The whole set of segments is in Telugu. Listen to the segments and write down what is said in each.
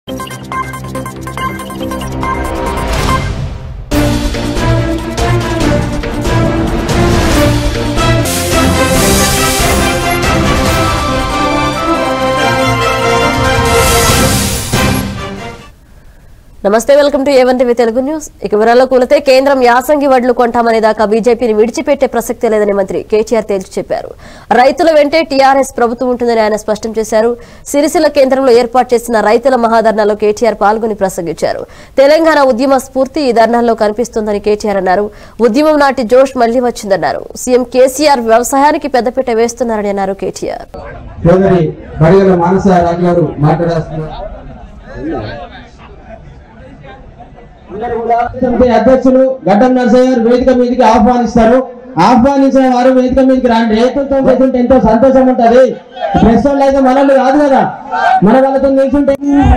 నమస్తే welcome to A one TV Telugu news ఇక వివరాల్లో కూలితే కేంద్రం యాసంగి వడ్లు కొంటామనే దాకా బీజేపీని విడిచిపెట్టే ప్రసక్తే లేదని మంత్రి కేటీఆర్ తేల్చి చెప్పారు రైతుల వెంటే టీఆర్ఎస్ ప్రభుత్వం ఉంటుందని ఆయన స్పష్టం చేశారు సిరిసిల్ల కేంద్రంలో ఏర్పాటు చేసిన రైతుల మహాధర్నాలో కేటీఆర్ పాల్గొని ప్రసంగించారు తెలంగాణ ఉద్యమ స్ఫూర్తి ఈ ధర్నాల్లో కనిపిస్తోందని కేటీఆర్ అన్నారు ఉద్యమం నాటి జోష్ మళ్లీ వచ్చిందన్నారు సీఎం కేసీఆర్ వ్యవసాయానికి పెద్దపీట వేస్తున్నారని అన్నారు కేటీఆర్ సోదరి బడిగల మానస రాజు గారు మాట్లాడాల్సిన సమితి అధ్యక్షులు గడ్డం నరసయ్య గారు వేదిక మీదకి ఆహ్వానిస్తారు ఆహ్వానించిన వారు వేదిక మీదకి రాండి రైతులతో చేస్తుంటే ఎంతో సంతోషం ఉంటది ప్రెస్ వాళ్ళు అయితే మనల్ని కాదు కదా మన వాళ్ళతో నిల్చుంటే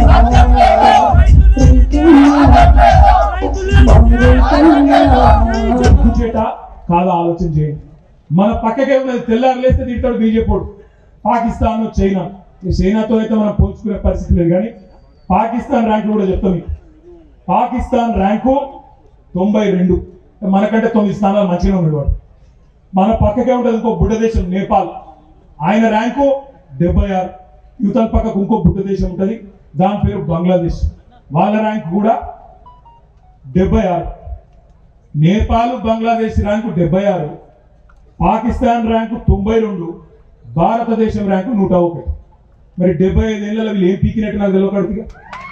చేట కాదా ఆలోచన చేయండి మన పక్కకే ఉన్నది తెల్లారు లేస్తే తింటాడు బీజేపీ పాకిస్తాన్ చైనా ఈ చైనాతో అయితే మనం పోల్చుకునే పరిస్థితి లేదు కానీ పాకిస్తాన్ ర్యాంకు కూడా చెప్తాం మీకు పాకిస్తాన్ ర్యాంకు తొంభై రెండు మనకంటే తొమ్మిది స్థానాలు మంచిగా ఉన్నాడు వాడు మన పక్కకే ఉంటుంది ఇంకో బుడ్డ దేశం నేపాల్ ఆయన ర్యాంకు డెబ్బై ఆరు యువతల పక్కకు ఇంకో బుడ్డ దేశం ఉంటుంది దాని పేరు బంగ్లాదేశ్ వాళ్ళ ర్యాంక్ కూడా డెబ్బై ఆరు నేపాల్ బంగ్లాదేశ్ ర్యాంకు డెబ్బై ఆరు పాకిస్తాన్ ర్యాంకు తొంభై రెండు భారతదేశం ర్యాంకు నూట ఒకటి మరి డెబ్బై ఐదేళ్లలో వీళ్ళు ఏం పీకినట్టు నాకు తెలియకడుతుంది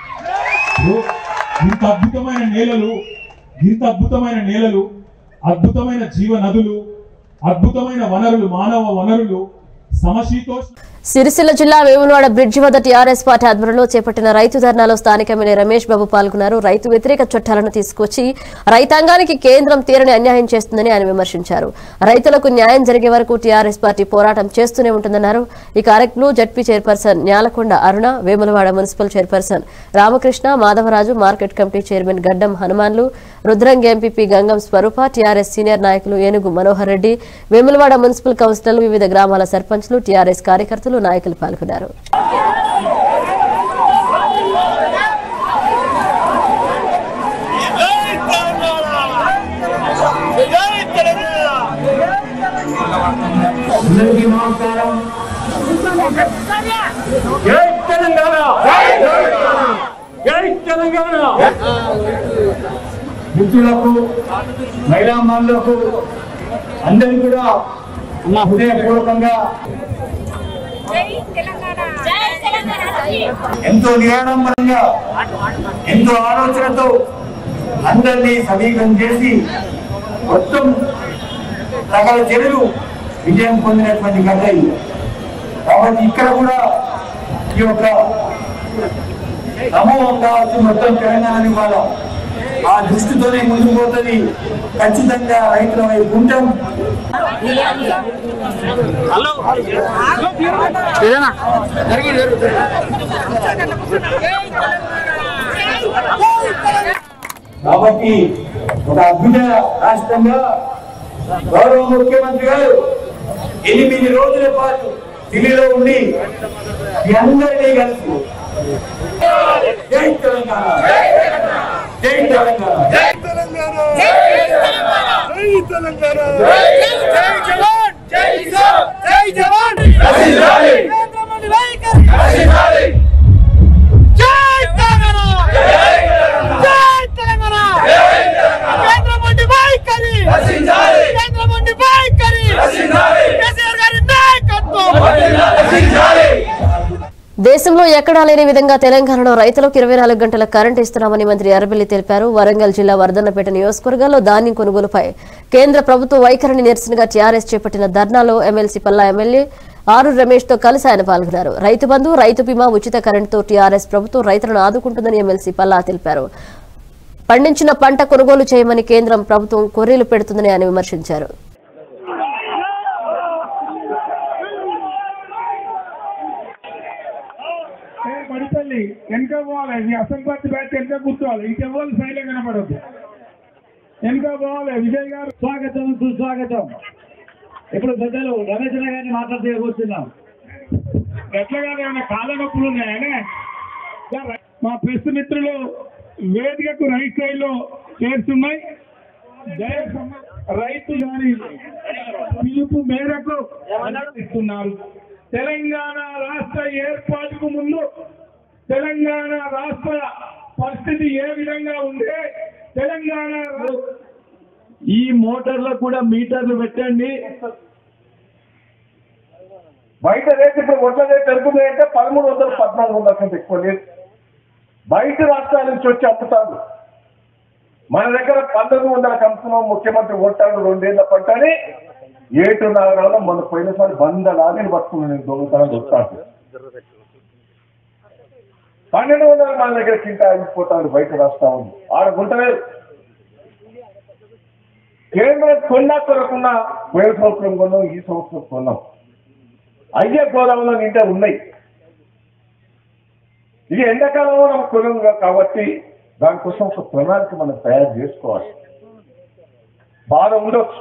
ఇంత అద్భుతమైన నేలలు ఇంత అద్భుతమైన నేలలు అద్భుతమైన జీవ నదులు అద్భుతమైన వనరులు మానవ వనరులు సమశీతోష్ణ సిరిసిల్ల జిల్లా వేములవాడ బ్రిడ్జి వద్ద టీఆర్ఎస్ పార్టీ ఆధ్వర్యంలో చేపట్టిన రైతు ధర్నాలో స్థానిక ఎమ్మెల్యే రమేష్ బాబు పాల్గొన్నారు రైతు వ్యతిరేక చట్టాలను తీసుకొచ్చి రైతాంగానికి కేంద్రం తీరని అన్యాయం చేస్తుందని ఆయన విమర్శించారు రైతులకు న్యాయం జరిగే వరకు టీఆర్ఎస్ పార్టీ పోరాటం చేస్తూనే ఉంటుందన్నారు ఈ కార్యక్రమంలో ZP chairperson Nyalakonda Aruna Vemulawada municipal chairperson Ramakrishna Madhavaraju market committee chairman Gaddam హనుమాన్లు Rudrangi MPP Gangam Swarupa TRS senior నాయకులు ఏనుగు మనోహర్ రెడ్డి వేములవాడ మున్సిపల్ కౌన్సిలర్లు వివిధ గ్రామాల సర్పంచ్లు టీఆర్ఎస్ కార్యకర్తలు నాయకులు పాల్గొన్నారు అందరికీ నమస్కారం జై తెలంగాణ జై తెలంగాణ మిత్రులకు మహిళా మనులకు అందరికీ కూడా నా హృదయపూర్వకంగా ఎంతో నిరాడంబరంగా ఎంతో ఆలోచనతో అందరినీ సమీకరణ చేసి మొత్తం సకల జనులు విజయం పొందినటువంటి గడ్డ ఇది కాబట్టి ఇక్కడ కూడా ఈ యొక్క సమూహం కావచ్చు మొత్తం తెలంగాణ వాళ్ళ ఆ దృష్టితోనే ముందుకు పోతుంది ఖచ్చితంగా రైతుల వైపు ఉంటాం కాబట్టి ఒక అద్భుత రాష్ట్రంగా గౌరవ ముఖ్యమంత్రి గారు ఎనిమిది రోజుల పాటు ఢిల్లీలో ఉండి మీ అందరినీ కలిసి జై తెలంగాణ జై తెలంగాణ దేశంలో ఎక్కడా లేని విధంగా తెలంగాణలో రైతులకు ఇరవై నాలుగు గంటల కరెంట్ ఇస్తున్నామని మంత్రి అరబెల్లి తెలిపారు వరంగల్ జిల్లా వర్ధన్నపేట నియోజకవర్గాల్లో ధాన్యం కొనుగోలుపై కేంద్ర ప్రభుత్వ వైఖరిని నిరసనగా టీఆర్ఎస్ చేపట్టిన ధర్నాలో ఎమ్మెల్సీ పల్లా ఎమ్మెల్యే ఆరు రమేష్ తో కలిసి ఆయన పాల్గొన్నారు రైతు బంధు రైతు బీమా ఉచిత కరెంటుతో టీఆర్ఎస్ ప్రభుత్వం రైతులను ఆదుకుంటుందని ఎమ్మెల్సీ పల్లా తెలిపారు పండించిన పంట కొనుగోలు చేయమని కేంద్రం ప్రభుత్వం కొర్రీలు పెడుతుందని ఆయన విమర్శించారు ఏ పడిపల్లి వెనక పోవాలి ఇది అసలు పార్టీ బ్యాచ్ వెనక కూర్చోవాలి ఇంకెవ్వరు సైడ్లో కనపడద్దు వెనక పోవాలి విజయ్ గారు స్వాగతం సుస్వాగతం ఇప్పుడు పెద్దలు రమేష్ గారిని మాట్లాడుతూ కూర్చున్నాం ఎట్లా కాదు ఏమైనా కాళ్ళ నొప్పులు ఉన్నాయనే మా ప్రెస్ మిత్రులు వేదికకు రైట్ సైడ్ లో చేరుతున్నాయి దయచేసి రైతు గారి పిలుపు మేరకు ఇస్తున్నారు తెలంగాణ రాష్ట్ర ఏర్పాటుకు ముందు తెలంగాణ రాష్ట్ర పరిస్థితి ఏ విధంగా ఉంటే తెలంగాణ రా- ఈ మోటార్లకు కూడా మీటర్లు పెట్టండి బయట రేట్ ఇప్పుడు వడ్ల రేట్ ఎంత ఉంది అంటే పదమూడు వందలు పద్నాలుగు వందల కంటే ఎక్కువ లేదు బయట రాష్ట్రాల నుంచి వచ్చి అమ్ముతారు మన దగ్గర పంతొమ్మిది వందలకు అమ్ముతున్నాం ముఖ్యమంత్రి ఓటాడు రెండేళ్ల పంటని ఏటు నగరాల్లో మన పోయినసారి వంద లారీలు పట్టుకున్నాను నేను దొంగతనం వస్తాను పన్నెండు వందలు మన దగ్గర కింట ఆగిపోతాడు బయట రాష్ట్రం ఆడ గుంటలేదు కేంద్రం కొన్నా కొరకున్నా పోయిన సంవత్సరం కొన్నాం ఈ సంవత్సరం కొన్నాం అయ్యే గోదాములో నిండా ఉన్నాయి ఇది ఎండాకాలంలో మనకు కొనం కాబట్టి దానికోసం ఒక ప్రణాళిక మనం తయారు చేసుకోవాలి బాధ ఉండొచ్చు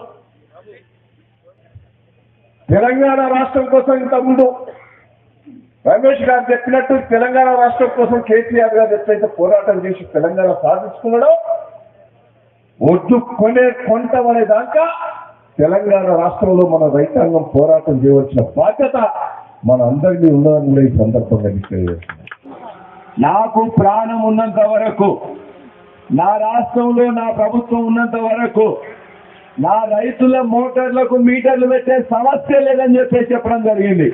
తెలంగాణ రాష్ట్రం కోసం ఇంత ముందు రమేష్ గారు చెప్పినట్టు తెలంగాణ రాష్ట్రం కోసం కేసీఆర్ గారు ఎట్లయితే పోరాటం చేసి తెలంగాణ సాధించుకున్నాడో ఒడ్డు కొనే కొంటమనే దాకా తెలంగాణ రాష్ట్రంలో మన రైతాంగం పోరాటం చేయవలసిన బాధ్యత మన అందరినీ ఉన్నదని కూడా ఈ సందర్భంగా మీకు తెలియజేస్తున్నాను నాకు ప్రాణం ఉన్నంత వరకు నా రాష్ట్రంలో నా ప్రభుత్వం ఉన్నంత వరకు నా రైతుల మోటార్లకు మీటర్లు పెట్టే సమస్య లేదని చెప్పి చెప్పడం జరిగింది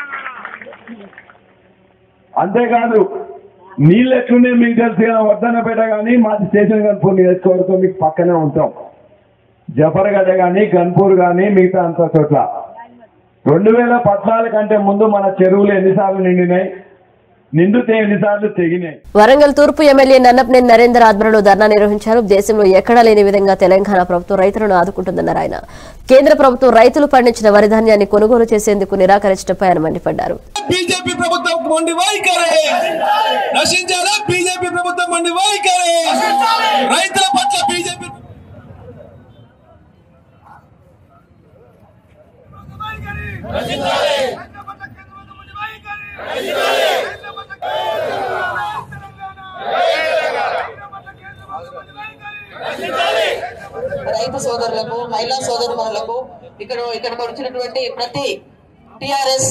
అంతేకాదు నీళ్ళు ఎట్లుండే మీకు తెలిసి వద్దనపేట కానీ మాది స్టేషన్ కనుపూర్ నియోజకవర్గం మీకు పక్కనే ఉంటాం జఫర్గడ్డ కానీ గన్పూర్ కానీ మిగతా అంత చోట్ల రెండు వేల పద్నాలుగు కంటే ముందు మన చెరువులు ఎన్నిసార్లు నిండినాయి నిండితే ఎన్నిసార్లు తెగినాయి వరంగల్ తూర్పు ఎమ్మెల్యే నన్నపనేని నరేందర్ ఆధ్వర్యంలో ధర్నా నిర్వహించారు దేశంలో ఎక్కడా లేని విధంగా తెలంగాణ ప్రభుత్వం రైతులను ఆదుకుంటుందన్నారు ఆయన కేంద్ర ప్రభుత్వం రైతులు పండించిన వరి ధాన్యాన్ని కొనుగోలు చేసేందుకు నిరాకరించడంపై ఆయన మండిపడ్డారు బీజేపీ ప్రభుత్వం మొండి వైఖరి నశించాలా బీజేపీ ప్రభుత్వం మొండి వైఖరి రైతుల పట్ల బీజేపీ రైతు సోదరులకు మహిళా సోదరులకు ఇక్కడ ఇక్కడికి వచ్చినటువంటి ప్రతి టిఆర్ఎస్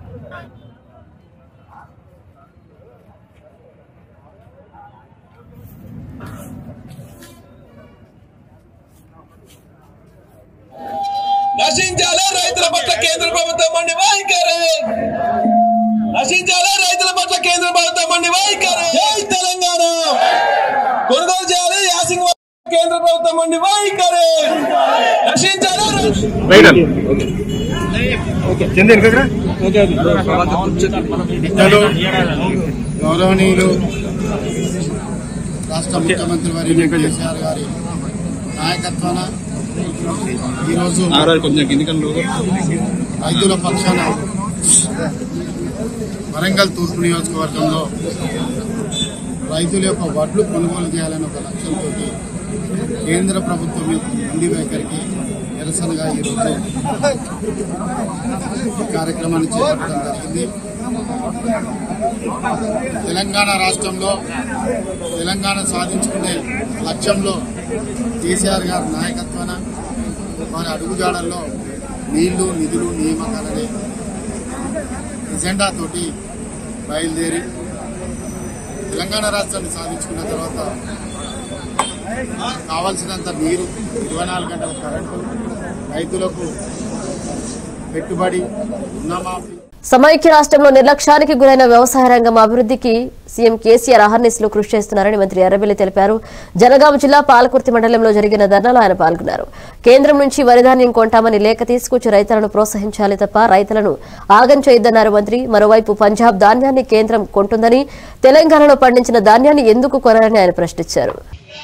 నశించాలా రైతుల పట్ల కేంద్ర ప్రభుత్వం మొండి వైఖరి నశించాలా రైతుల పట్ల కేంద్ర ప్రభుత్వం మొండి వైఖరి జై తెలంగాణ కొనుగోలు చేయాలి యాసింగ్ కేంద్ర ప్రభుత్వం మొండి వైఖరి నశించాలా రై- పెద్దలు గౌరవనీయులు రాష్ట్ర ముఖ్యమంత్రి వారి కేసీఆర్ గారి నాయకత్వాన ఈరోజు రైతుల పక్షాన వరంగల్ తూర్పు నియోజకవర్గంలో రైతుల యొక్క వడ్లు కొనుగోలు చేయాలని ఒక లక్ష్యంతో కేంద్ర ప్రభుత్వం యొక్క మొండి వైఖరికి నిరసనగా ఈరోజు ఈ కార్యక్రమాన్ని చేపట్టడం జరిగింది తెలంగాణ రాష్ట్రంలో తెలంగాణ సాధించుకునే లక్ష్యంలో కేసీఆర్ గారి నాయకత్వాన వారి అడుగుజాడల్లో నీళ్లు నిధులు నియామకాలనే ఎజెండాతోటి బయలుదేరి తెలంగాణ రాష్ట్రాన్ని సాధించుకున్న తర్వాత కావలసినంత నీరు ఇరవై నాలుగు గంటల కరెంటు రైతులకు పెట్టుబడి రుణమాఫీ సమైక్య రాష్ట్రంలో నిర్లక్ష్యానికి గురైన వ్యవసాయ రంగం అభివృద్ధికి సీఎం కేసీఆర్ అహర్నిశలు కృషి చేస్తున్నారని మంత్రి ఎర్రబెల్లి తెలిపారు జనగాం జిల్లా పాలకుర్తి మండలంలో జరిగిన ధర్నాలో ఆయన పాల్గొన్నారు కేంద్రం నుంచి వరిధాన్యం కొంటామని లేఖ తీసుకొచ్చి రైతులను ప్రోత్సహించాలి తప్ప రైతులను ఆగం చేయొద్దన్నారు మంత్రి మరోవైపు పంజాబ్ ధాన్యాన్ని కేంద్రం కొంటుందని తెలంగాణలో పండించిన ధాన్యాన్ని ఎందుకు కొనాలని ఆయన ప్రశ్నించారు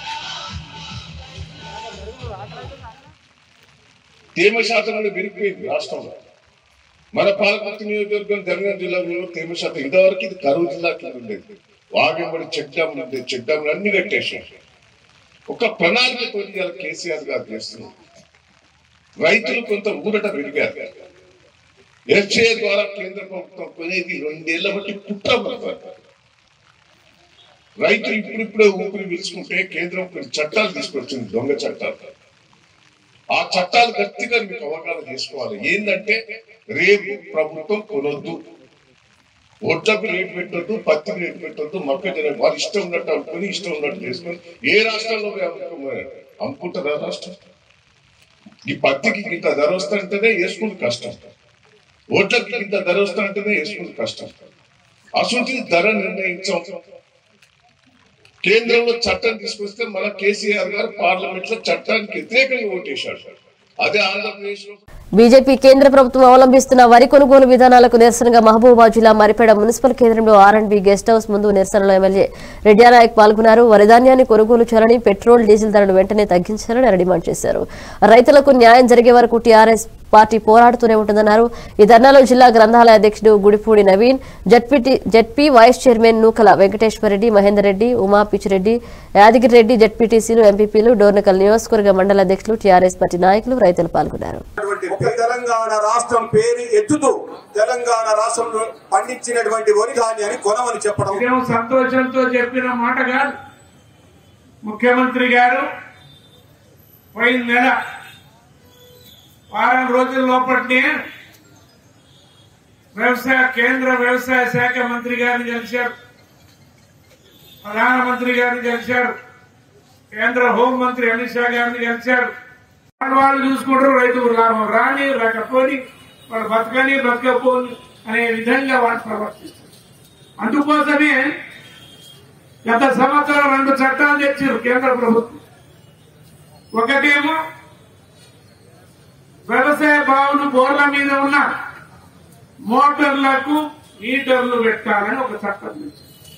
తేమ శాతం అనేది పెరిగిపోయింది రాష్ట్రంలో మన పాలకుర్తి నియోజకవర్గం జనగాం జిల్లాలో తేమ శాతం ఇంతవరకు ఇది కరువు జిల్లా కింద ఉండేది వాగంబడి చెక్ డ్యామ్లు ఉండేది చెక్ డ్యామ్లు అన్ని కట్టేశారు ఒక ప్రణాళికతో ఇవాళ కేసీఆర్ గారు చేస్తున్నారు రైతులు కొంత ఊరట పెరిగారు ఎఫ్సిఐ ద్వారా కేంద్ర ప్రభుత్వం కొనేది రెండేళ్ల బట్టి కుట్ర పడతారు రైతులు ఇప్పుడిప్పుడే ఊపిరి పీల్చుకుంటే కేంద్రం కొన్ని చట్టాలు తీసుకొచ్చింది దొంగ చట్టాలు ఆ చట్టాలు గట్టిగా మీకు అవగాహన చేసుకోవాలి ఏంటంటే రేపు ప్రభుత్వం కొనొద్దు ఒడ్లకు రేటు పెట్టొద్దు పత్తికి రేటు పెట్టొద్దు మొక్కజొన్న వాళ్ళు ఇష్టం ఉన్నట్టు అనుకుని ఇష్టం ఉన్నట్టు చేసుకొని ఏ రాష్ట్రంలో పోయి అమ్ముకోమని అమ్ముకుంటారా రాష్ట్రం ఈ పత్తికి ఇంత ధర వస్తుంటేనే వేసుకుంటే కష్టం ఓట్లకి ఇంత ధర వస్తుంటేనే వేసుకుంటే కష్టం అసలు ధర నిర్ణయించాం కేంద్రంలో చట్టం తీసుకొస్తే మన కేసీఆర్ గారు పార్లమెంట్ లో చట్టానికి వ్యతిరేకంగా ఓటేశాడు అదే ఆంధ్రప్రదేశ్ లో బీజేపీ కేంద్ర ప్రభుత్వం అవలంబిస్తున్న వరి కొనుగోలు విధానాలకు నిరసనగా మహబూబాబాద్ జిల్లా మరిపేడ మున్సిపల్ కేంద్రంలో R and B guest house ముందు నిరసనలో ఎమ్మెల్యే రెడ్యానాయక్ పాల్గొన్నారు వరి ధాన్యాన్ని కొనుగోలు చేయాలని పెట్రోల్ డీజిల్ ధరలు వెంటనే తగ్గించాలని ఆయన డిమాండ్ చేశారు రైతులకు న్యాయం జరిగే వరకు టీఆర్ఎస్ పార్టీ పోరాడుతూనే ఉంటుందన్నారు ఈ ధర్నాలో జిల్లా గ్రంథాలయ అధ్యక్షుడు Gudipudi Naveen ZPT ZP vice chairman నూకల వెంకటేశ్వరరెడ్డి మహేందర్ రెడ్డి ఉమా పిచ్చిరెడ్డి యాదగిరి రెడ్డి జడ్పీటీసీలు ఎంపీపీలు డోర్నకల్ నియోజకవర్గ మండల అధ్యక్షులు టీఆర్ఎస్ పార్టీ నాయకులు రైతులు పాల్గొన్నారు ఒక తెలంగాణ రాష్ట్రం పేరు ఎత్తుతూ తెలంగాణ రాష్ట్రంలో పండించినటువంటి వరి ధాన్యాన్ని కొనమని చెప్పడం ఇదేమో సంతోషంతో చెప్పిన మాట కాదు ముఖ్యమంత్రి గారు పోయిన నెల వారం రోజుల లోపలనే వ్యవసాయ కేంద్ర వ్యవసాయ శాఖ మంత్రి గారిని కలిశారు ప్రధానమంత్రి గారిని కలిశారు కేంద్ర హోంమంత్రి అమిత్ షా గారిని కలిశారు వాళ్ళు వాళ్ళు చూసుకుంటారు రైతుకు లాభం రాని రాకపోని వాళ్ళు బతకని బతకపోని అనే విధంగా వాళ్ళు ప్రవర్తిస్తారు అందుకోసమే గత సంవత్సరం రెండు చట్టాలు తెచ్చారు కేంద్ర ప్రభుత్వం ఒకటేమో వ్యవసాయ బావులు బోర్ల మీద ఉన్న మోటార్లకు మీటర్లు పెట్టాలని ఒక చట్టం తెచ్చారు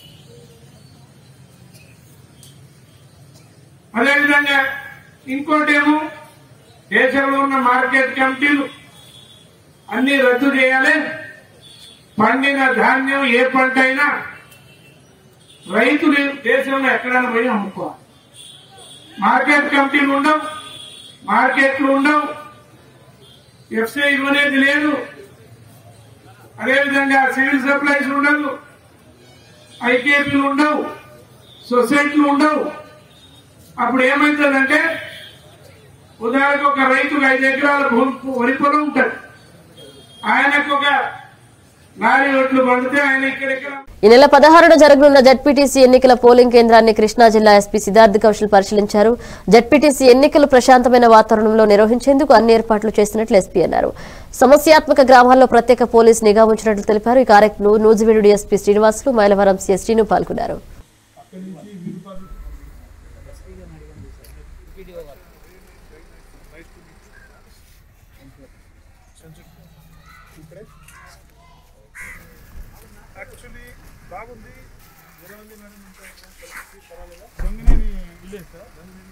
అదేవిధంగా ఇంకోటేమో దేశంలో ఉన్న మార్కెట్ కమిటీలు అన్ని రద్దు చేయాలి పండిన ధాన్యం ఏ పంట అయినా రైతులు దేశంలో ఎక్కడైనా పోయి అమ్ముకోవాలి మార్కెట్ కమిటీలు ఉండవు మార్కెట్లు ఉండవు ఎఫ్సీ ఇవ్వనేది లేదు అదేవిధంగా సివిల్ సప్లైస్ ఉండదు ఐకేపీలు ఉండవు సొసైటీలు ఉండవు అప్పుడు ఏమవుతుందంటే ఉదాహరణకు ఒక రైతుకు ఐదు ఎకరాల భూమి వరి పొలం ఉంటుంది ఆయనకు ఒక నాలుగు ఓట్లు పడితే ఆయన ఇక్కడెక్కడ ఈ నెల పదహారున జరగనున్న జడ్పీటీసీ ఎన్నికల పోలింగ్ కేంద్రాన్ని కృష్ణా జిల్లా ఎస్పీ సిద్ధార్థ్ కౌశల్ పరిశీలించారు జడ్పీటీసీ ఎన్నికలు ప్రశాంతమైన వాతావరణంలో నిర్వహించేందుకు అన్ని ఏర్పాట్లు చేసినట్లు ఎస్పీ అన్నారు సమస్యాత్మక గ్రామాల్లో ప్రత్యేక పోలీస్ నిఘా ఉంచినట్లు తెలిపారు ఈ కార్యక్రమంలో నూజివీడు ఎస్పీ శ్రీనివాసులు మైలవరం సిఎస్ శ్రీను పాల్గొన్నారు యాక్చువల్లీ బాగుంది ఇరవై మంది మేడం పర్వాలేదా దొంగనేని విలేజ్ సార్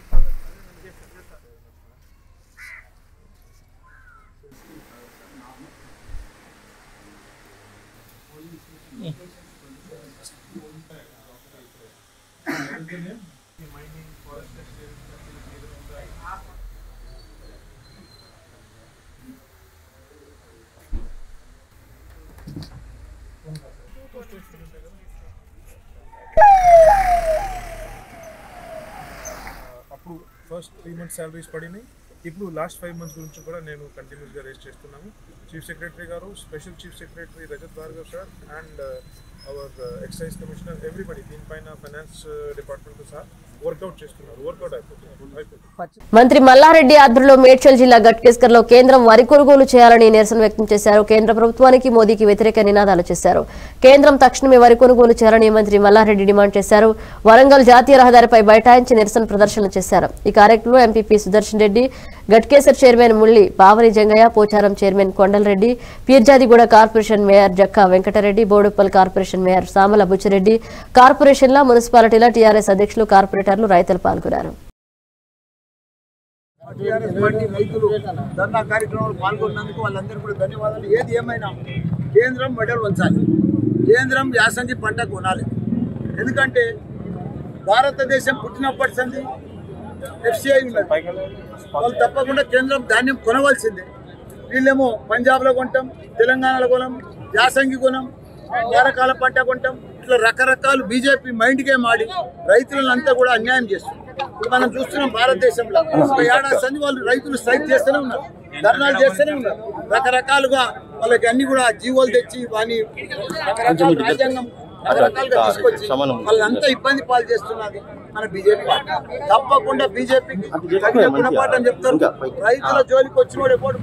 అప్పుడు ఫస్ట్ త్రీ మంత్స్ శాలరీస్ పడినాయి ఇప్పుడు లాస్ట్ ఫైవ్ మంత్స్ గురించి కూడా నేను కంటిన్యూస్గా రేస్ చేస్తున్నాను చీఫ్ సెక్రటరీ గారు special chief secretary Rajat Bhargav sir and our excise commissioner everybody దీనిపైన ఫైనాన్స్ డిపార్ట్మెంట్ సార్ వర్కౌట్ చేస్తున్నారు వర్కౌట్ అయిపోతుంది అయిపోతుంది మంత్రి మల్లారెడ్డి ఆధ్వర్యంలో మేడ్చల్ జిల్లా గట్కేస్కర్ లో కేంద్రం వరి కొనుగోలు చేయాలని నిరసన వ్యక్తం చేశారు కేంద్ర ప్రభుత్వానికి మోదీకి వ్యతిరేక నినాదాలు చేశారు కేంద్రం తక్షణమే వరి కొనుగోలు చేయాలని మంత్రి మల్లారెడ్డి డిమాండ్ చేశారు వరంగల్ జాతీయ రహదారిపై బైఠాయించి నిరసన ప్రదర్శన చేశారు ఈ కార్యక్రమంలో MPP Sudarshan Reddy Ghatkesar chairman ముల్లి Pavani Jangaiah Pocharam chairman Kondal Reddy Peerzadiguda corporation mayor Jakka Venkatareddy Boduppal corporation mayor Samala Buchi Reddy కార్పొరేషన్ల మున్సిపాలిటీల టీఆర్ఎస్ అధ్యక్షులు కార్పొరేటర్లు రైతులు పాల్గొన్నారు టీఆర్ఎస్ పార్టీ రైతులు ధర్నా కార్యక్రమంలో పాల్గొన్నందుకు వాళ్ళందరూ కూడా ధన్యవాదాలు ఏది ఏమైనా కేంద్రం మెడల్ వంచాలి కేంద్రం యాసంగి పంట కొనాలి ఎందుకంటే భారతదేశం పుట్టినప్పటి సంది ఎఫ్సిఐ ఉన్నది వాళ్ళు తప్పకుండా కేంద్రం ధాన్యం కొనవలసిందే వీళ్ళేమో పంజాబ్లో కొంటాం తెలంగాణలో కొనం యాసంగి కొనం వారకాల పంట కొంటాం ఇట్లా రకరకాలు బీజేపీ మైండ్ గేమ్ ఆడి రైతులంతా కూడా అన్యాయం చేస్తుంది ఇప్పుడు మనం చూస్తున్నాం భారతదేశంలో ఒక ఏడాది సంది వాళ్ళు రైతులు స్ట్రైక్ చేస్తూనే ఉన్నారు ధర్నాలు చేస్తూనే ఉన్నారు రకరకాలుగా వాళ్ళకి అన్ని కూడా జీవోలు తెచ్చి వాని రకరకాల రాజ్యాంగం రకరకాలుగా తీసుకొచ్చి వాళ్ళంతా ఇబ్బంది పాలు చేస్తున్నది మన బీజేపీ పార్టీ తప్పకుండా బీజేపీకి గుణపాఠం చెప్తారు రైతుల జోలికి వచ్చినోడు ఎప్పుడు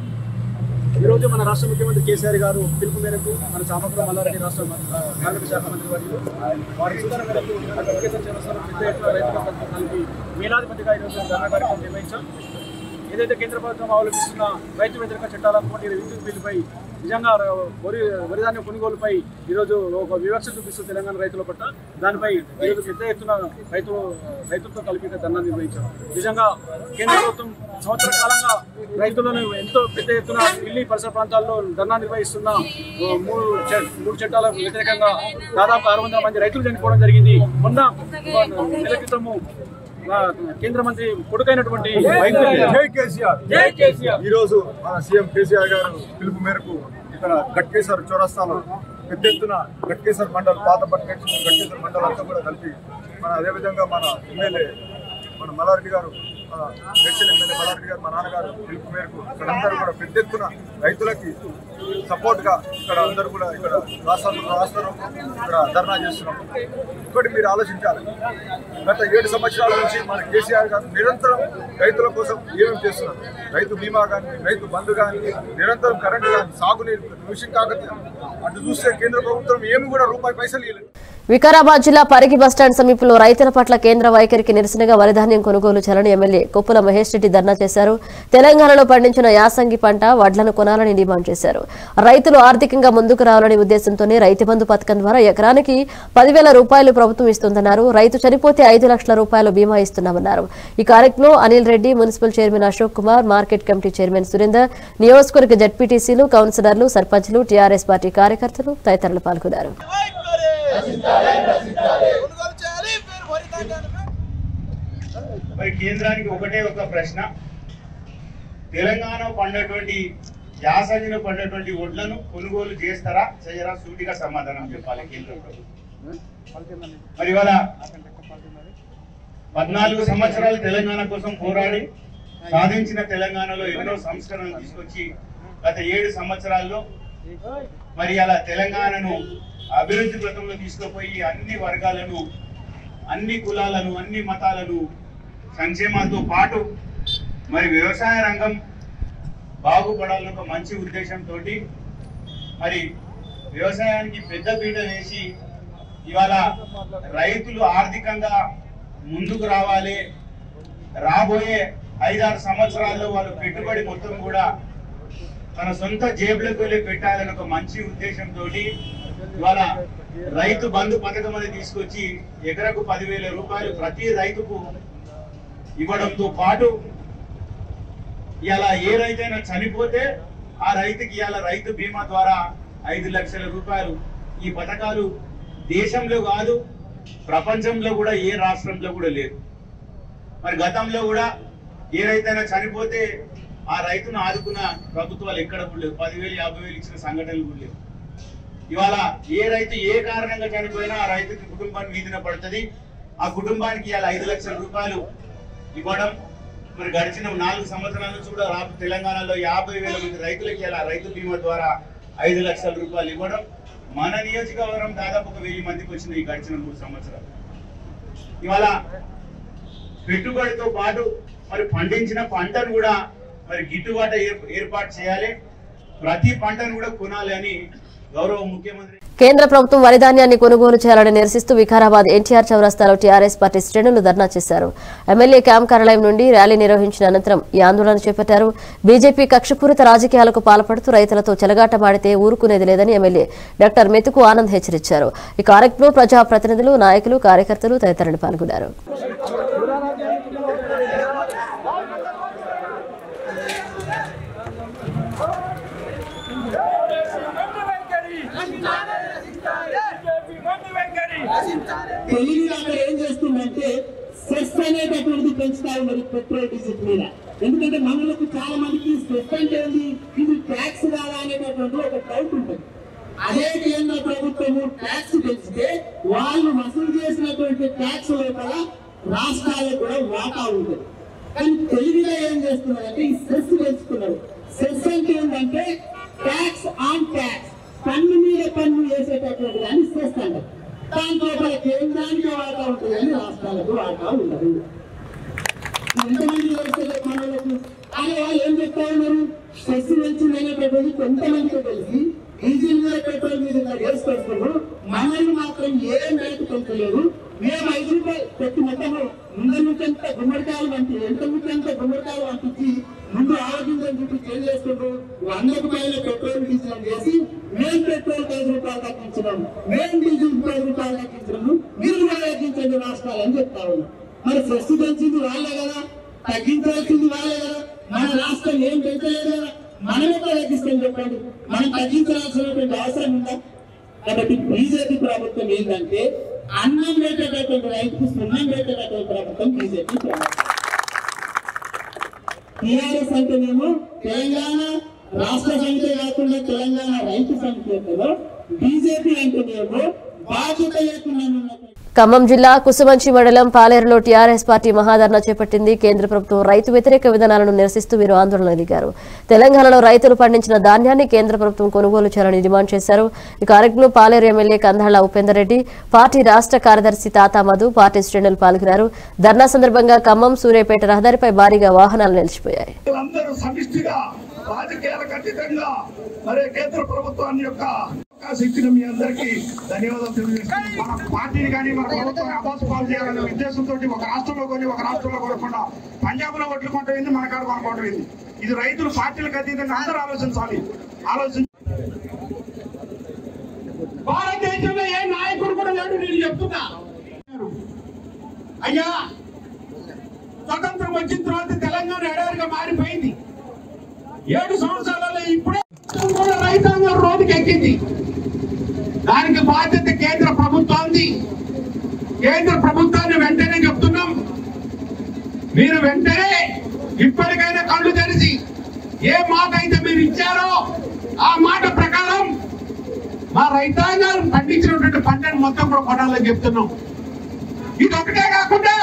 ఈ రోజు మన రాష్ట్ర ముఖ్యమంత్రి కేసీఆర్ గారు పిలుపు మేరకు మన చామకుల మల్లారెడ్డి రాష్ట్ర ఆ, కార్మిక శాఖ మంత్రి వర్యులు వారి సూచన మేరకు అటు ఒకేసారి చేస్తారు పెద్ద ఎత్తున రైతుల కలిపి వేలాది మందిగా ఈరోజు ధర్నా కార్యక్రమం నిర్వహించాం ఏదైతే కేంద్ర ప్రభుత్వం అవలంబిస్తున్న రైతు వ్యతిరేక చట్టాలనుకోండి విద్యుత్ బిల్లుపై నిజంగా వరి వరిధాన్యం కొనుగోలుపై ఈరోజు ఒక వివక్ష చూపిస్తూ తెలంగాణ రైతుల పట్ల దానిపై ఈరోజు పెద్ద ఎత్తున రైతులు రైతులతో కలిపి ఇక్కడ ధర్నా నిర్వహించారు నిజంగా కేంద్ర ప్రభుత్వం సంవత్సర కాలంగా రైతులను ఎంతో పెద్ద ఎత్తున ఢిల్లీ పరిసర ప్రాంతాల్లో ధర్నా నిర్వహిస్తున్న ఓ మూడు చ- మూడు చట్టాలకు వ్యతిరేకంగా దాదాపు ఆరు వందల మంది రైతులు చనిపోవడం జరిగింది మొన్న ఒక నెల క్రితము ఆ, కేంద్ర మంత్రి కొడుకైనటువంటి జై కేసీఆర్ జై కేసీఆర్ ఈ రోజు మన సీఎం కేసీఆర్ గారు పిలుపు మేరకు ఇక్కడ గట్కేశ్వర్ చౌరస్తాలో పెద్ద ఎత్తున గట్కేశ్వర్ మండల్ పాత గట్కేశ్వర్ గట్కేశ్వర్ మండల్ అంతా కూడా కలిపి మన అదేవిధంగా మన ఎమ్మెల్యే మన మల్లారెడ్డి గారు మన దక్షిణ ఎమ్మెల్యే మల్లారెడ్డి గారు మా నాన్నగారు పిలుపు మేరకు ఇక్కడ అందరూ కూడా పెద్ద ఎత్తున రైతులకి సపోర్ట్ గా ఇక్కడ అందరూ కూడా ఇక్కడ రాష్ట్రంలో రాష్ట్రం ఇక్కడ ధర్నా చేస్తున్నాం ఇంకోటి మీరు ఆలోచించాలి గత ఏడు సంవత్సరాల నుంచి మన కేసీఆర్ గారు నిరంతరం రైతుల కోసం ఏమేమి చేస్తున్నారు రైతు బీమా కానీ రైతు బంధు కానీ నిరంతరం కరెంటు కానీ సాగునీరు విషయం కాకతీయ అటు చూస్తే కేంద్ర ప్రభుత్వం ఏమి కూడా రూపాయి పైసలు ఇవ్వలేదు వికారాబాద్ జిల్లా పరిగి బస్టాండ్ సమీపంలో రైతుల పట్ల కేంద్ర వైఖరికి నిరసనగా వరిధాన్యం కొనుగోలు చేయాలని ఎమ్మెల్యే కొప్పుల మహేష్ రెడ్డి ధర్నా చేశారు తెలంగాణలో పండించిన యాసంగి పంట వడ్లను కొనాలని డిమాండ్ చేశారు రైతులు ఆర్థికంగా ముందుకు రావాలనే ఉద్దేశంతోనే రైతు బంధు పథకం ద్వారా ఎకరానికి పదివేల రూపాయలు ప్రభుత్వం ఇస్తుందన్నారు రైతు చనిపోతే ఐదు లక్షల రూపాయలు బీమా ఇస్తున్నామన్నారు ఈ కార్యక్రమంలో Anil Reddy municipal chairman Ashok Kumar market committee chairman Surender నియోజకవర్గ జడ్పీటీసీలు కౌన్సిలర్లు సర్పంచ్లు టీఆర్ఎస్ పార్టీ కార్యకర్తలు తదితరులు పాల్గొన్నారు మరి కేంద్రానికి ఒకటే ఒక ప్రశ్న తెలంగాణ పండేటువంటి యాసంగిలో పండేటువంటి వడ్లను కొనుగోలు చేస్తారా చేయరా సూటిగా సమాధానం చెప్పాలి కేంద్ర ప్రభుత్వం మరి ఇవాళ పద్నాలుగు సంవత్సరాలు తెలంగాణ కోసం పోరాడి సాధించిన తెలంగాణలో ఎన్నో సంస్కరణలు తీసుకొచ్చి గత ఏడు సంవత్సరాల్లో మరి అలా తెలంగాణను అభివృద్ధి పథంలో తీసుకుపోయి అన్ని వర్గాలను అన్ని కులాలను అన్ని మతాలను సంక్షేమాలతో పాటు మరి వ్యవసాయ రంగం బాగుపడాలని ఒక మంచి ఉద్దేశంతో మరి వ్యవసాయానికి పెద్ద పీట వేసి ఇవాళ రైతులు ఆర్థికంగా ముందుకు రావాలి రాబోయే ఐదారు సంవత్సరాల్లో వాళ్ళు పెట్టుబడి మొత్తం కూడా తన సొంత జేబులకు వెళ్ళి పెట్టాలని ఒక మంచి ఉద్దేశంతో ఇవాళ రైతు బంధు పథకం అనేది తీసుకొచ్చి ఎకరకు పదివేల రూపాయలు ప్రతి రైతుకు ఇవ్వడంతో పాటు ఇలా ఏ రైతైనా చనిపోతే ఆ రైతుకి ఇవాళ రైతు బీమా ద్వారా ఐదు లక్షల రూపాయలు ఈ పథకాలు దేశంలో కాదు ప్రపంచంలో కూడా ఏ రాష్ట్రంలో కూడా లేదు మరి గతంలో కూడా ఏ రైతైనా చనిపోతే ఆ రైతును ఆదుకున్న ప్రభుత్వాలు ఎక్కడ కూడా లేవు పదివేలు యాభై వేలు ఇచ్చిన సంఘటనలు కూడా లేవు ఇవాళ ఏ రైతు ఏ కారణంగా చనిపోయినా ఆ రైతుకి కుటుంబాన్ని వీధిన పడుతుంది ఆ కుటుంబానికి ఇవాళ ఐదు లక్షల రూపాయలు ఇవ్వడం మరి గడిచిన నాలుగు సంవత్సరాల నుంచి కూడా రా తెలంగాణలో యాభై వేల మంది రైతులకి ఇలా రైతు బీమా ద్వారా ఐదు లక్షల రూపాయలు ఇవ్వడం మన నియోజకవర్గం దాదాపు ఒక వెయ్యి మందికి వచ్చింది ఈ గడిచిన మూడు సంవత్సరాలు ఇవాళ పెట్టుబడితో పాటు మరి పండించిన పంటను కూడా మరి గిట్టుబాటు ఏర్- ఏర్పాటు చేయాలి ప్రతి పంటను కూడా కొనాలి అని గౌరవ ముఖ్యమంత్రి కేంద్ర ప్రభుత్వం వరిధాన్యాన్ని కొనుగోలు చేయాలని నిరసిస్తూ వికారాబాద్ ఎన్టీఆర్ చౌరస్తాలో టీఆర్ఎస్ పార్టీ శ్రేణులు ధర్నా చేశారు ఎమ్మెల్యే క్యాంప్ కార్యాలయం నుండి ర్యాలీ నిర్వహించిన అనంతరం ఈ ఆందోళన చేపట్టారు బీజేపీ కక్షపూరిత రాజకీయాలకు పాల్పడుతూ రైతులతో చెలగాటమాడితే ఊరుకునేది లేదని ఎమ్మెల్యే డాక్టర్ మెతుకు ఆనంద్ హెచ్చరించారు ఈ కార్యక్రమంలో ప్రజాప్రతినిధులు నాయకులు కార్యకర్తలు తదితరులు పాల్గొన్నారు తెలివి అక్కడ ఏం చేస్తుందంటే సెస్ అనేటటువంటిది పెంచుతా ఉన్నది పెట్రోల్ డీజిల్ మీద ఎందుకంటే మనలకు చాలా మందికి సెస్ అంటే ఏంది ఇది ట్యాక్స్ కాదా అనేటటువంటి ఒక డౌట్ ఉంటుంది అదే కేంద్ర ప్రభుత్వము ట్యాక్స్ పెంచితే వాళ్ళు వసూలు చేసినటువంటి ట్యాక్స్ లోపల రాష్ట్రాలకు కూడా వాటా ఉంటుంది కానీ తెలుగులో ఏం చేస్తున్నారంటే ఈ సెస్ పెంచుతున్నారు సెస్ అంటే ఏంటంటే ట్యాక్స్ ఆన్ ట్యాక్స్ పన్ను మీద పన్ను వేసేటటువంటి దాన్ని సెస్ అంటారు దాంట్లో కేంద్రానికి వాటా ఉంటుంది కానీ రాష్ట్రాలకు వాటా ఉండదు ఎంతమంది తెలుస్తుంది మనలకు కానీ వాళ్ళు ఏం చెప్తా ఉన్నారు స్ట్రెస్ పెంచిందనేటటువంటి కొంతమందికి తెలిసి డీజిల్ మీద పెట్రోల్ మీద ఇలా వేసి పెడుతున్నారు మనల్ని మాత్రం ఏ మేరకు పెంచలేదు మేము ఐదు రూపాయలు పెట్టి మొత్తము ముందు నుంచి అంత గుమ్మడికాయలు పంపి ఎంత నుంచి అంత గుమ్మడికాయలు పంపించి ముందు ఆరోగ్యం చెప్పి చేంజ్ చేసుకుంటూ వందకు పైన పెట్రోల్ డీజిల్ అని చేసి మేము పెట్రోల్ ఐదు రూపాయలు తగ్గించినాం మేము డీజిల్ ఐదు రూపాయలు తగ్గించినాము మీరు కూడా తగ్గించండి రాష్ట్రాలు అని చెప్తా ఉన్నాం మరి ఫ్రెష్ పెంచింది వాళ్ళే కదా తగ్గించాల్సింది వాళ్ళే కదా మన రాష్ట్రం ఏం పెంచలేదు కదా మనం ఎక్కడ తగ్గిస్తాం చెప్పండి మనం తగ్గించాల్సినటువంటి అవసరం ఉందా కాబట్టి బీజేపీ ప్రభుత్వం ఏంటంటే అన్నం పెట్టేటటువంటి రైతుకు సున్నం పెట్టేటటువంటి ప్రభుత్వం బీజేపీ ప్రభుత్వం టీఆర్ఎస్ అంటేనేమో తెలంగాణ రాష్ట్ర సమితి కాకుండా తెలంగాణ రైతు సమితి బీజేపీ అంటేనేమో బాధ్యత లేకుండా ఉన్నటువంటి ఖమ్మం జిల్లా కుసుమంచి మండలం పాలేరులో టీఆర్ఎస్ పార్టీ మహాధర్నా చేపట్టింది కేంద్ర ప్రభుత్వం రైతు వ్యతిరేక విధానాలను నిరసిస్తూ వీరు ఆందోళన దిగారు తెలంగాణలో రైతులు పండించిన ధాన్యాన్ని కేంద్ర ప్రభుత్వం కొనుగోలు చేయాలని డిమాండ్ చేశారు ఈ కార్యక్రమంలో పాలేరు ఎమ్మెల్యే కందాళ్ల ఉపేందర్ రెడ్డి పార్టీ రాష్ట్ర కార్యదర్శి తాతా మధు పార్టీ శ్రేణులు పాల్గొన్నారు ధర్నా సందర్భంగా ఖమ్మం సూర్యాపేట రహదారిపై భారీగా వాహనాలు నిలిచిపోయాయి అందరూ సమిష్టిగా రాజకీయాలకు అతీతంగా మరి కేంద్ర ప్రభుత్వాన్ని యొక్క అవకాశం ఇచ్చిన మీ అందరికీ ధన్యవాదాలు తెలియజేస్తున్నాను మన పార్టీని కానీ మన ప్రభుత్వాన్ని అబాసు పాలు చేయాలనే ఉద్దేశంతో ఒక రాష్ట్రంలో కొని ఒక రాష్ట్రంలో కొనకుండా పంజాబ్ లో కొట్టుకుంటుంది మన కాడ కొనుక్కుంటుంది ఇది రైతులు పార్టీలకు అతీతంగా అందరూ ఆలోచించాలి ఆలోచించి భారతదేశంలో ఏ నాయకుడు కూడా లేడు నేను చెప్తున్నా అయ్యా స్వతంత్రం వచ్చిన తర్వాత తెలంగాణ ఎడారిగా మారిపోయింది ఏడు సంవత్సరాలలో ఇప్పుడే కూడా రైతాంగం రోడ్డుకి ఎక్కింది దానికి బాధ్యత కేంద్ర ప్రభుత్వాన్ని కేంద్ర ప్రభుత్వాన్ని వెంటనే చెప్తున్నాం మీరు వెంటనే ఇప్పటికైనా కళ్ళు తెరిచి ఏ మాట అయితే మీరు ఇచ్చారో ఆ మాట ప్రకారం మా రైతాంగం పండించినటువంటి పంటను మొత్తం కూడా కొనాలని చెప్తున్నాం ఇది ఒకటే కాకుండా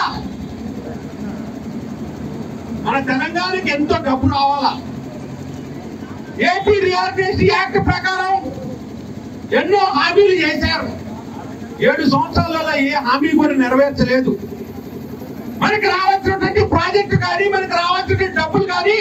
మన తెలంగాణకి ఎంతో డబ్బు రావాలా ఏపీ రియాలిటీ యాక్ట్ ప్రకారం ఎన్నో హామీలు చేశారు ఏడు సంవత్సరాలలో ఏ హామీ కూడా నెరవేర్చలేదు మనకి రావాల్సినటువంటి ప్రాజెక్టు కానీ మనకి రావాల్సినటువంటి డబ్బులు కానీ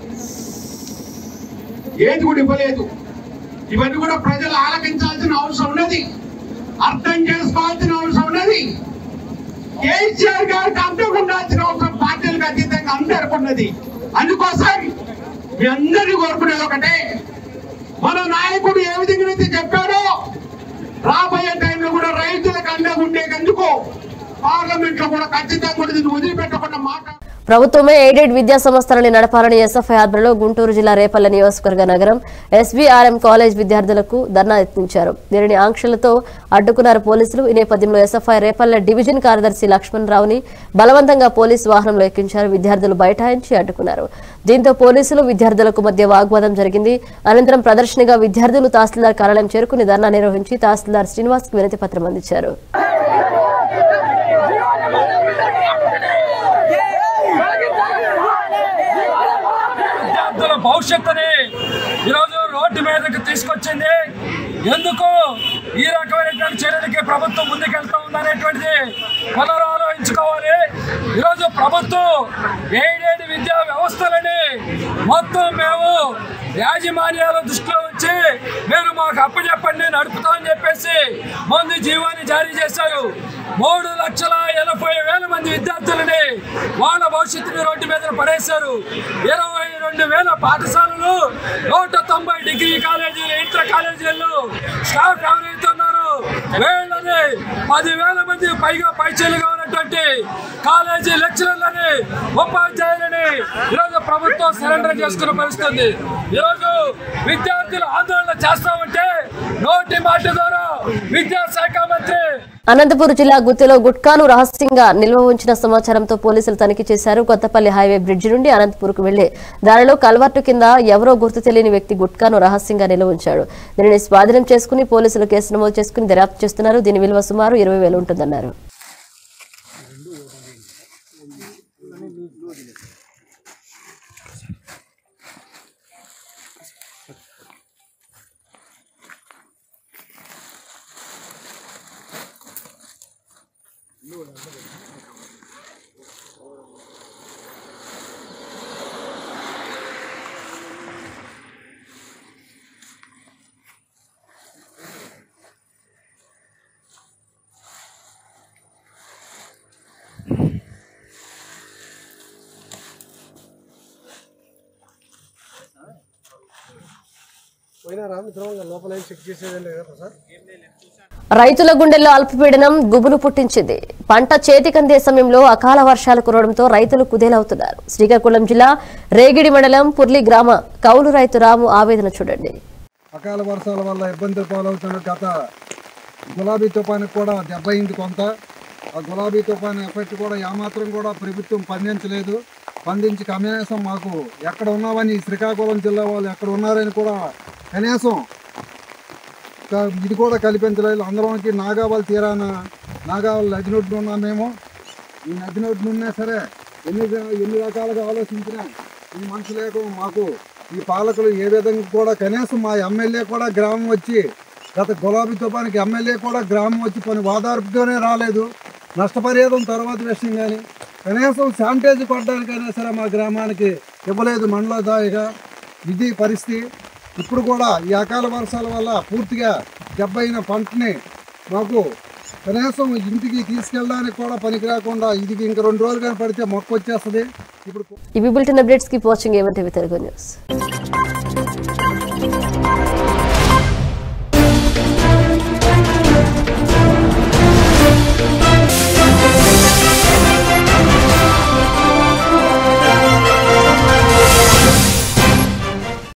ఏది కూడా ఇవ్వలేదు ఇవన్నీ కూడా ప్రజలు ఆలకించాల్సిన అవసరం ఉన్నది అర్థం చేసుకోవాల్సిన అవసరం ఉన్నది కేసీఆర్ గారికి అందరూ ఉండాల్సిన అవసరం పార్టీలకు అతీతంగా అందరికి ఉన్నది అందుకోసం మీ అందరినీ కోరుకునేది ఒకటే మన నాయకుడు ఏ విధంగా అయితే చెప్పాడో రాబోయే టైంలో కూడా రైతులకు అండగా ఉండేందుకు పార్లమెంట్ లో కూడా ఖచ్చితంగా కూడా దీన్ని వదిలిపెట్టకుండా మాట ప్రభుత్వమే ఎయిడెడ్ విద్యా సంస్థలని నడపాలని ఎస్ఎఫ్ఐ ఆధ్వర్యంలో గుంటూరు జిల్లా రేపల్ల నియోజకవర్గ నగరం ఎస్బీఆర్ఎం కాలేజ్ విద్యార్థులకు ధర్నా ఎత్తించారు దీనిని ఆంక్షలతో అడ్డుకున్నారు పోలీసులు ఈ నేపథ్యంలో ఎస్ఎఫ్ఐ రేపల్ల డివిజన్ కార్యదర్శి లక్ష్మణ్ రావుని బలవంతంగా పోలీసు వాహనంలో ఎక్కించారు విద్యార్థులు బైఠాయించి అడ్డుకున్నారు దీంతో పోలీసులు విద్యార్థులకు మధ్య వాగ్వాదం జరిగింది అనంతరం ప్రదర్శనగా విద్యార్థులు తహసీల్దార్ కార్యాలయం చేరుకుని ధర్నా నిర్వహించి తహసీల్దార్ శ్రీనివాస్ కు వినతి పత్రం అందించారు విద్యార్థుల భవిష్యత్తుని ఈరోజు రోడ్డు మీదకి తీసుకొచ్చింది ఎందుకు ఈ రకమైనటువంటి చర్యలకి ప్రభుత్వం ముందుకెళ్తా ఉందనేటువంటిది పునరాలోచించుకోవాలి ఈరోజు ప్రభుత్వం ఏడేడు విద్యా వ్యవస్థలని మొత్తం మేము యాజమాన్యాల దృష్టిలో ఉంచి మీరు మాకు అప్పచెప్పండి నడుపుతామని చెప్పేసి ముందు జీవాన్ని జారీ చేశారు మూడు లక్షల ఎనభై వేల మంది విద్యార్థులని వాళ్ళ భవిష్యత్తుని రోడ్డు మీద పడేశారు ఇరవై రెండు వేల పాఠశాలలు నూట తొంభై డిగ్రీ కాలేజీలు ఇంటర్ కాలేజీలు స్టాఫ్ ఎవరైతే ఉన్నారో వీళ్ళని పదివేల మంది పైగా పైచీలుగా ఉన్నటువంటి కాలేజీ లెక్చరర్లని ఉపాధ్యాయులని ఈరోజు ప్రభుత్వం సరెండర్ చేసుకున్న పరిస్థితి ఉంది ఈరోజు విద్యార్థులు ఆందోళన చేస్తా ఉంటే నోటి మాట ద్వారా విద్యాశాఖ మంత్రి అనంతపురం జిల్లా గుత్తిలో గుట్కాను రహస్యంగా నిల్వ ఉంచిన సమాచారంతో పోలీసులు తనిఖీ చేశారు కొత్తపల్లి హైవే బ్రిడ్జి నుండి అనంతపురంకు వెళ్లే దారిలో కల్వర్టు కింద ఎవరో గుర్తు తెలియని వ్యక్తి గుట్కాను రహస్యంగా నిల్వ ఉంచాడు దీనిని స్వాధీనం చేసుకుని పోలీసులు కేసు నమోదు చేసుకుని దర్యాప్తు చేస్తున్నారు దీని విలువ సుమారు ఇరవై వేలు ఉంటుందన్నారు పోయినా రా మిత్రం లోపల ఏం చెక్ చేసేది లేదా సార్ రైతుల గుండెల్లో అల్పపీడనం గుబులు పుట్టించింది పంట చేతికందే సమయంలో అకాల వర్షాలు కురవడంతో రైతులు కుదేలవుతున్నారు శ్రీకాకుళం జిల్లా రేగిడి మండలం పుర్లి గ్రామ కౌలు రైతు రాము ఆవేదన చూడండి అకాల వర్షాల వల్ల ఇబ్బందులు పాలవుతున్న గత గులాబీ తుఫానికి కూడా దెబ్బ అయింది కొంత ఆ గులాబీ తుఫాను ఎఫెక్ట్ కూడా ఏమాత్రం కూడా ప్రభుత్వం స్పందించలేదు స్పందించి కనీసం మాకు ఎక్కడ ఉన్నామని శ్రీకాకుళం జిల్లా వాళ్ళు ఎక్కడ ఉన్నారని కూడా కనీసం క- ఇది కూడా కల్పించలేదు అందరికి నాగావళి తీరాన నాగావళి నది నొడ్డున ఉన్నాం మేము ఈ నది నొడ్డున ఉన్నా సరే ఎన్ని ఎన్ని రకాలుగా ఆలోచించినా ఈ మనసు లేక మాకు ఈ పాలకులు ఏ విధంగా కూడా కనీసం మా ఎమ్మెల్యే కూడా గ్రామం వచ్చి గత గులాబీ తుఫానికి ఎమ్మెల్యే కూడా గ్రామం వచ్చి పని ఓదార్పుతోనే రాలేదు నష్టపరిహారం తర్వాత విషయం కానీ కనీసం శానిటైజ్ కొట్టడానికైనా సరే మా గ్రామానికి ఇవ్వలేదు మండల దాయిగా ఇది పరిస్థితి ఇప్పుడు కూడా ఈ అకాల వర్షాల వల్ల పూర్తిగా దెబ్బైన పంటని మాకు కనీసం ఇంటికి తీసుకెళ్ళడానికి కూడా పనికి రాకుండా ఇది ఇంక రెండు రోజులు కానీ పడితే మొక్క వచ్చేస్తుంది ఇప్పుడు ఇవి బులెటిన్ అప్డేట్స్ కీప్ వాచింగ్ ఏమంటే తెలుగు న్యూస్